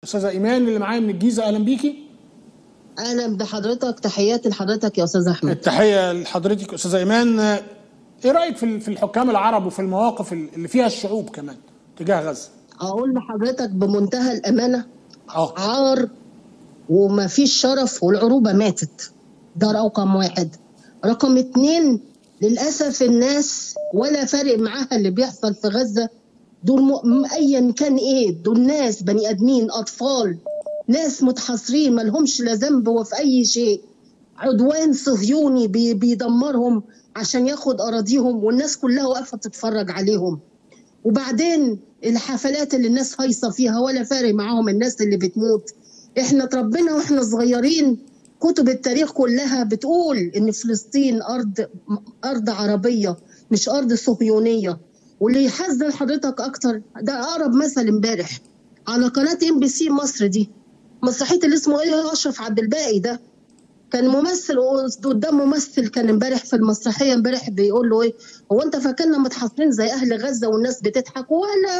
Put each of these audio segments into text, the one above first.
استاذه ايمان اللي معايا من الجيزه اهلا بيكي اهلا بحضرتك تحياتي لحضرتك يا استاذ احمد التحيه لحضرتك استاذه ايمان ايه رايك في في الحكام العرب وفي المواقف اللي فيها الشعوب كمان تجاه غزه اقول لحضرتك بمنتهى الامانه اه عار وما فيش شرف والعروبه ماتت ده رقم واحد رقم اتنين للاسف الناس ولا فارق معاها اللي بيحصل في غزه دول م... ايا كان ايه دول ناس بني ادمين اطفال ناس متحصرين ما لهمش لا ذنب وفي اي شيء عدوان صهيوني بي... بيدمرهم عشان ياخد اراضيهم والناس كلها واقفه تتفرج عليهم وبعدين الحفلات اللي الناس هايصه فيها ولا فارق معاهم الناس اللي بتموت احنا اتربينا واحنا صغيرين كتب التاريخ كلها بتقول ان فلسطين ارض ارض عربيه مش ارض صهيونيه واللي يحزن حضرتك اكتر ده اقرب مثل امبارح على قناه ام بي سي مصر دي مسرحيه اللي اسمه ايه اشرف عبد الباقي ده كان ممثل قدام ممثل كان امبارح في المسرحيه امبارح بيقول له ايه هو انت فاكرنا متحصرين زي اهل غزه والناس بتضحك ولا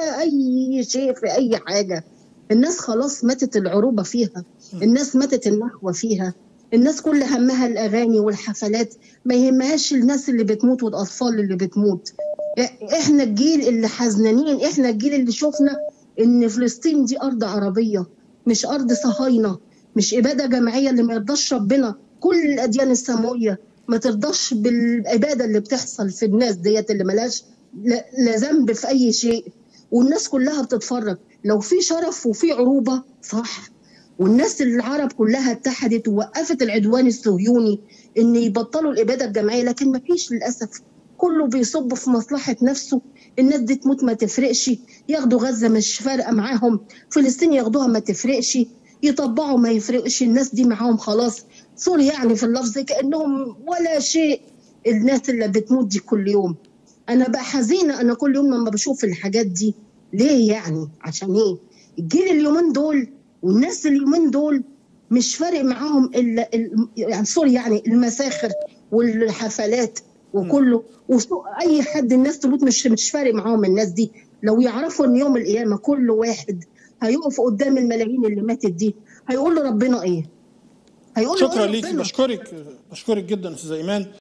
اي شيء في اي حاجه الناس خلاص ماتت العروبه فيها الناس ماتت النخوه فيها الناس كل همها الاغاني والحفلات ما يهمهاش الناس اللي بتموت والاطفال اللي بتموت احنا الجيل اللي حزنانين احنا الجيل اللي شفنا ان فلسطين دي ارض عربيه مش ارض صهاينه مش اباده جماعيه اللي ما يرضاش ربنا كل الاديان السماويه ما ترضاش بالعباده اللي بتحصل في الناس ديت اللي ملهاش لا ذنب في اي شيء والناس كلها بتتفرج لو في شرف وفي عروبه صح والناس العرب كلها اتحدت ووقفت العدوان الصهيوني ان يبطلوا الاباده الجماعيه لكن ما فيش للاسف كله بيصب في مصلحه نفسه الناس دي تموت ما تفرقش ياخدوا غزه مش فارقه معاهم فلسطين ياخدوها ما تفرقش يطبعوا ما يفرقش الناس دي معاهم خلاص سوري يعني في اللفظ كانهم ولا شيء الناس اللي بتموت دي كل يوم انا بقى حزينه انا كل يوم لما بشوف الحاجات دي ليه يعني عشان ايه الجيل اليومين دول والناس اليومين دول مش فارق معاهم الا يعني سوري يعني المساخر والحفلات وكله اي حد الناس تموت مش مش فارق معاهم الناس دي لو يعرفوا ان يوم القيامه كل واحد هيقف قدام الملايين اللي ماتت دي هيقول لربنا ايه؟ هيقول شكرا ليكي بشكرك بشكرك جدا استاذه ايمان